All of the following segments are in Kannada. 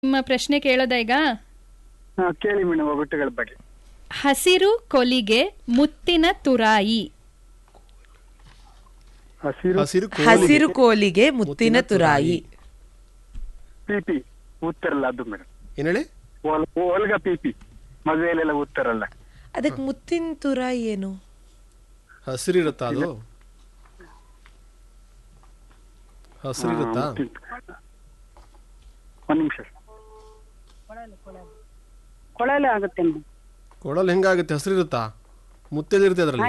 ನಿಮ್ಮ ಪ್ರಶ್ನೆ ಕೇಳೋದ ಈಗ ಹಾ, ಕೇಳಿ ಮೇಡಮ್ ಒಗಟುಗಳ ಬಗ್ಗೆ ಹಸಿರು ಕೊಲಿಗೆ ಮುತ್ತಿನ ತುರಾಯಿ ಹಸಿರು ಹಸಿರು ಹಸಿರು ಕೋಲಿಗೆ ಮುತ್ತಿನ ತುರಾಯಿ ಪಿಪಿ ಉತ್ತರಲ್ಲ ಅದು ಮೇಡಮ್ ಏನ್ ಹೇಳಿ ಒಲ್ಗ ಪಿಪಿ ಮದುವೆಯಲ್ಲೆಲ್ಲ ಉತ್ತರಲ್ಲ ಅದಕ್ಕೆ ಮುತ್ತಿನ ತುರಾಯಿ ಏನು ಹಸಿರು ಇರುತ್ತಾ ಅದು ಹಸಿರು ಇರುತ್ತಾ ಒಂದ್ ನಿಮಿಷ ಕೊಳಲು ಆಗುತ್ತೆ ಮೇಡಮ್ ಕೊಡಲ್ ಹೆಂಗಾಗುತ್ತೆ ಹಸಿರು ಇರುತ್ತಾ ಮುತ್ತೆಲ್ ಇರುತ್ತೆ ಅದ್ರಲ್ಲಿ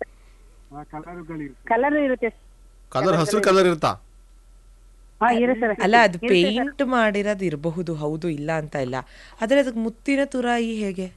ಕಲರ್ ಇರುತ್ತೆ ಕಲರ್ ಹಸಿರು ಕಲರ್ ಇರುತ್ತಾ ಹಾ ಇರುತ್ತೆ ಅಲ್ಲ ಅದು ಪೇಂಟ್ ಮಾಡಿರೋದು ಇರಬಹುದು ಹೌದು ಇಲ್ಲ ಅಂತ ಇಲ್ಲ ಆದ್ರೆ ಅದಕ್ಕೆ ಮುತ್ತಿನ ತುರಾಯಿ ಹೇಗೆ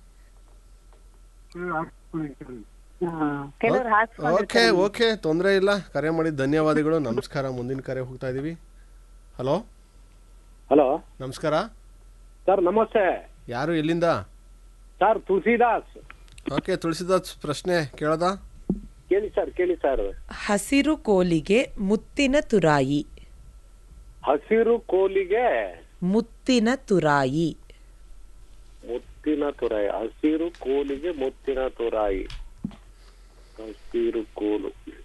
ಹಾ, ಕೆಲವ್ರು ಹಾಕ್ಸ್ಕೊಂಡು ಓಕೆ ಓಕೆ ತೊಂದರೆ ಇಲ್ಲ ಕರೆ ಮಾಡಿದ ಧನ್ಯವಾದಗಳು ನಮಸ್ಕಾರ ಮುಂದಿನ ಕರೆ ಹೋಗ್ತಾ ಇದೀವಿ ಹಲೋ ಹಲೋ ನಮಸ್ಕಾರ ಸರ್ ನಮಸ್ತೆ ಯಾರು ಎಲ್ಲಿಂದ ಸರ್ ತುಳಸಿದಾಸ್ ಓಕೆ ತುಳಸಿದಾಸ್ ಪ್ರಶ್ನೆ ಕೇಳದ ಕೇಳಿ ಸರ್ ಕೇಳಿ ಸರ್ ಹಸಿರು ಕೋಲಿಗೆ ಮುತ್ತಿನ ತುರಾಯಿ ಹಸಿರು ಕೋಲಿಗೆ ಮುತ್ತಿನ ತುರಾಯಿ ಮುತ್ತಿನ ತುರಾಯಿ ಹಸಿರು ಕೋಲಿಗೆ ಮುತ್ತಿನ ತುರಾಯಿ ಹಸಿರು ಕೋಲು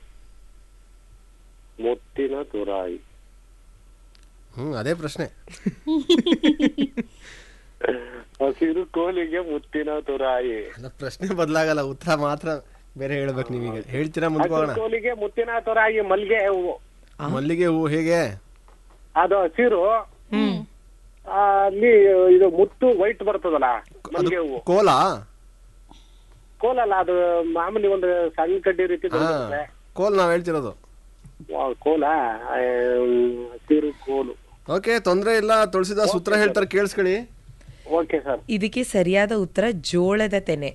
ಮುತ್ತಿನ ತುರಾಯಿ ಹ್ಮ್ ಅದೇ ಪ್ರಶ್ನೆ ಹಸಿರು ಕೋಲಿಗೆ ಮುತ್ತಿನ ತುರಾಯಿ ಅಲ್ಲ ಪ್ರಶ್ನೆ ಬದಲಾಗಲ್ಲ ಉತ್ತರ ಮಾತ್ರ ಬೇರೆ ಹೇಳ್ಬೇಕು ನೀವೀಗ ಹೇಳ್ತೀರಾ ಮುಂದೆ ಹಸಿರು ಹೋಗೋಣ ಕೋಲಿಗೆ ಮುತ್ತಿನ ತುರಾಯಿ ಮಲ್ಲಿಗೆ ಹೂವು ಮಲ್ಲಿಗೆ ಹೂ ಹೇಗೆ ಅದು ಹಸಿರು ಆ, ಅಲ್ಲಿ ಇದು ಮುತ್ತು ವೈಟ್ ಬರ್ತದಲ್ಲ ಮಲ್ಲಿಗೆ ಹೂವು ಕೋಲ ಕೋಲಲ್ಲ ಅದು ಮಾಮೂಲಿ ಒಂದು ಸಣ್ಣ ಕಡ್ಡಿ ರೀತಿ ಹಾ ಬರ್ತದೆ ಕೋಲ್ ನಾವ್ ಹೇಳ್ತಿರೋದು ವಾ- ಕೋಲ ಆ, ಹಸಿರು ಕೋಲು ಓಕೆ ತೊಂದ್ರೆ ಇಲ್ಲ ತುಳಸಿದಾಸ್ ಉತ್ತರ ಹೇಳ್ತಾರೆ ಕೇಳಿಸ್ಕೊಳ್ಳಿ ಓಕೆ ಸರ್ ಇದಕ್ಕೆ ಸರಿಯಾದ ಉತ್ತರ ಜೋಳದ ತೆನೆ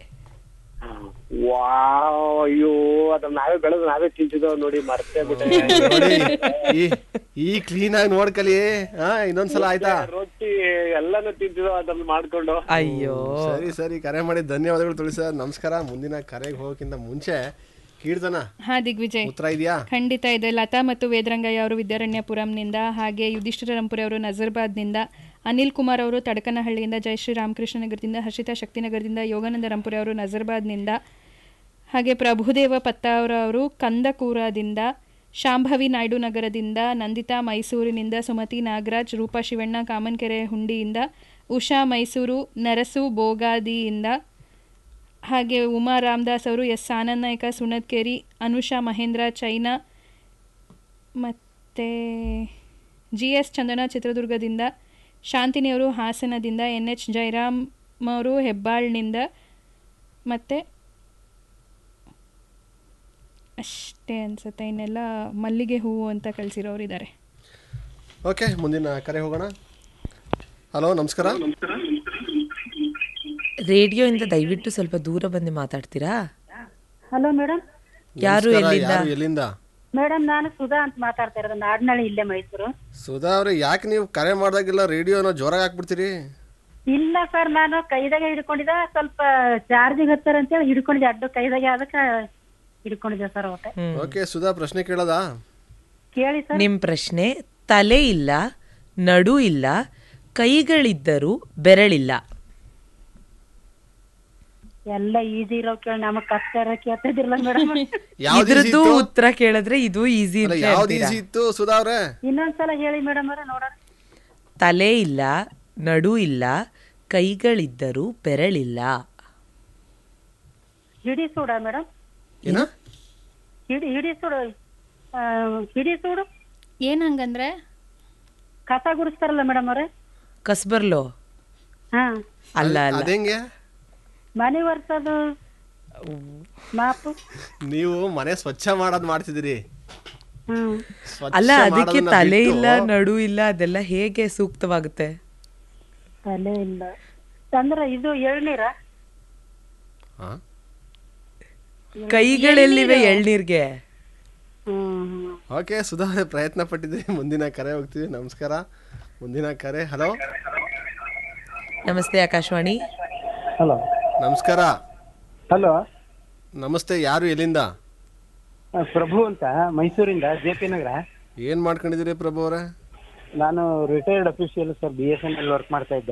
ವಾವ್ ಅಯ್ಯೋ ಅದನ್ನ ನಾವೇ ಬೆಳೆದು ನಾವೇ ತಿಂತಿದ್ದೋ ನೋಡಿ ಮರ್ತೇ ಬಿಟ್ಟೆ ನೋಡಿ ಈ ಈ ಕ್ಲೀನ್ ಆಗಿ ನೋಡ್ಕಲಿ ಹಾ ಇನ್ನೊಂದ್ಸಲ ಆಯ್ತಾ ರೊಟ್ಟಿ ಎಲ್ಲಾನು ತಿಂತಿದ್ದೋ ಅದನ್ನ ಮಾಡ್ಕೊಂಡು ಅಯ್ಯೋ ಸರಿ ಸರಿ ಕರೆ ಮಾಡಿ ಧನ್ಯವಾದಗಳು ತುಳಸಿದಾಸ್ ನಮಸ್ಕಾರ ಮುಂದಿನ ಕರೆಗೆ ಹೋಗೋಕ್ಕಿಂತ ಮುಂಚೆ ಕೀರ್ತನ ಹಾ ದಿಗ್ವಿಜಯ್ ಉತ್ತರ ಇದೆಯಾ ಖಂಡಿತ ಇದೆ ಲತಾ ಮತ್ತು ವೇದರಂಗಯ್ಯ ಅವರು ವಿದ್ಯಾರಣ್ಯಪುರಂನಿಂದ ಹಾಗೆ ಯುಧಿಷ್ಠಿರ ರಂಪುರಿ ಅವರು ನಜರ್ಬಾದ್ನಿಂದ ಅನಿಲ್ ಕುಮಾರ್ ಅವರು ತಡಕನಹಳ್ಳಿಯಿಂದ ಜಯಶ್ರೀ ರಾಮಕೃಷ್ಣ ನಗರದಿಂದ ಹರ್ಷಿತಾ ಶಕ್ತಿನಗರದಿಂದ ಯೋಗಾನಂದ ರಂಪುರಿ ಅವರು ನಜರ್ಬಾದ್ನಿಂದ ಹಾಗೆ ಪ್ರಭುದೇವ ಪತ್ತಾವರ ಅವರು ಕಂದಕೂರದಿಂದ ಶಾಂಭವಿ ನಾಯ್ಡು ನಗರದಿಂದ ನಂದಿತಾ ಮೈಸೂರಿನಿಂದ ಸುಮತಿ ನಾಗರಾಜ್ ರೂಪಾ ಶಿವಣ್ಣ ಕಾಮನ್ಕೆರೆ ಹುಂಡಿಯಿಂದ ಉಷಾ ಮೈಸೂರು ನರಸು ಬೋಗಾದಿಯಿಂದ ಹಾಗೆ ಉಮಾ ರಾಮದಾಸ್ ಅವರು ಎಸ್ ಆನಂದ್ ನಾಯ್ಕ ಸುಣದ್ಕೇರಿ ಅನುಷಾ ಮಹೇಂದ್ರ ಚೈನಾ ಮತ್ತು ಜಿ ಎಸ್ ಚಂದನ ಚಿತ್ರದುರ್ಗದಿಂದ ಶಾಂತಿನಿ ಅವರು ಹಾಸನದಿಂದ ಎನ್ ಎಚ್ ಜಯರಾಮ್ ಅವರು ಹೆಬ್ಬಾಳ್ನಿಂದ ಮತ್ತು ಅಷ್ಟೇ ಅನ್ಸುತ್ತೆ ಇನ್ನೆಲ್ಲ ಮಲ್ಲಿಗೆ ಹೂವು ಅಂತ ಕಳಿಸಿರೋರು ಇದ್ದಾರೆ ಓಕೆ ಮುಂದಿನ ಕರೆ ಹೋಗೋಣ ಹಲೋ ನಮಸ್ಕಾರ ರೇಡಿಯೋಯಿಂದ ದಯವಿಟ್ಟು ಸ್ವಲ್ಪ ದೂರ ಬಂದು ಮಾತಾಡ್ತೀರಾ ಹಲೋ ಮೇಡಮ್ ಯಾರು ನಮಸ್ಕಾರ, ಎಲ್ಲಿಂದ ಯಾರು ಎಲ್ಲಿಂದ ಮೇಡಮ್ ನಾನು ಸುಧಾ ಅಂತ ಮಾತಾಡ್ತಾ ಇರೋದು ನಾಡ್ನಳ್ಳಿ ಇಲ್ಲೇ ಮೈಸೂರು ಸುಧಾ ಅವ್ರೆ ಯಾಕೆ ನೀವು ಕರೆ ಮಾಡಿದಾಗೆಲ್ಲ ರೇಡಿಯೋನ ಜೋರಾಗಿ ಹಾಕ್ಬಿಡ್ತೀರಿ ಇಲ್ಲ ಸರ್ ನಾನು ಕೈದಾಗ ಹಿಡ್ಕೊಂಡಿದ್ದ ಸ್ವಲ್ಪ ಚಾರ್ಜಿಗೆ ಹತ್ತಾರ ಅಂತೇಳಿ ಹಿಡ್ಕೊಂಡಿದ್ದೆ ಅಡ್ಡು ಕೈದಾಗೆ ಅದಕ್ಕೆ ಹಿಡ್ಕೊಂಡಿದ್ದೆ ಸರ್ ಒಟ್ಟೆ ಓಕೆ ಸುಧಾ ಪ್ರಶ್ನೆ ಕೇಳೋದಾ ಕೇಳಿ ಸರ್ ನಿಮ್ ಪ್ರಶ್ನೆ ತಲೆ ಇಲ್ಲ ನಡು ಇಲ್ಲ ಕೈಗಳಿದ್ದರೂ ಬೆರಳಿಲ್ಲ ಎಲ್ಲ ಈಸಿ ಇರೋ ಕೇಳಿ ನಮಗ್ ಕಷ್ಟ ಇರೋ ಕೇಳ್ತಿದಿಲ್ಲ ಮೇಡಮ್ ಯಾವ್ದು easy ಇದ್ರದ್ದು ಇತ್ತು? ಉತ್ತರ ಕೇಳಿದ್ರೆ ಇದು ಈಸಿ ಅಲ್ಲ ಯಾವ್ದು ಈಸಿ ಇತ್ತು ಸುಧಾ ಅವ್ರೆ ಇನ್ನೊಂದ್ಸಲ ಹೇಳಿ ಮೇಡಮ್ ಅವ್ರೆ ನೋಡೋಣ ತಲೆ ಇಲ್ಲ ನಡು ಇಲ್ಲ ಕೈಗಳಿದ್ದರೂ ಬೆರಳಿಲ್ಲ ಹಿಡಿ ಸೂಡ ಮೇಡಮ್ ಏನ ಹಿಡಿ ಹಿಡಿ ಸೂಡು ಆ, ಹಿಡಿ ಸೂಡು ಏನು ಹಂಗಂದ್ರೆ ಕಸ ಗುಡಿಸ್ತಾರಲ್ಲ ಮೇಡಮ್ ಅವ್ರೆ ಕಸ್ಬರ್ಲೋ ಹಾ ಅಲ್ಲ ಅಲ್ಲ ಅದೇಂಗೆ ಮನೆ ಒರ್ಸೋದು ಮಾಪು ನೀವು ಮನೆ ಸ್ವಚ್ಛ ಮಾಡೋದ್ ಮಾಡ್ತಿದ್ದೀರಿ ಹ್ಮ್ ಸ್ವಚ್ಛ ಅಲ್ಲ ಅದಕ್ಕೆ ಮಾಡೋದನ್ನ ತಲೆ ಬಿಟ್ಟು- ಇಲ್ಲ ನಡು ಇಲ್ಲ ಅದೆಲ್ಲ ಹೇಗೆ ಸೂಕ್ತವಾಗುತ್ತೆ ತಲೆ ಇಲ್ಲ ಅಂದ್ರೆ ಇದು ಎಳ್ನೀರ ಹಾ? ಕೈಗಳೆಲ್ಲಿವೆ ಎಳ್ನೀರ್ಗೆ ಹ್ಮ್ ಓಕೆ ಸುಧಾ ಅವ್ರೆ, ಪ್ರಯತ್ನ ಪಟ್ಟಿದ್ದೀರಿ ಮುಂದಿನ ಕರೆ ಹೋಗ್ತೀವಿ ನಮಸ್ಕಾರ ಮುಂದಿನ ಕರೆ ಹಲೋ ನಮಸ್ತೆ ಆಕಾಶವಾಣಿ ಹಲೋ ನಮಸ್ಕಾರ ಹಲೋ ನಮಸ್ತೆ ಯಾರು ಎಲ್ಲಿಂದ ಪ್ರಭು ಅಂತ ಮೈಸೂರಿಂದ ಜೆ ಪಿ ನಗರ ಏನ್ ಮಾಡ್ಕೊಂಡಿದ್ದೀರಿ ಪ್ರಭು ಅವರೇ ನಾನು retired official sir B S N L work ಮಾಡ್ತಾ ಇದ್ದೆ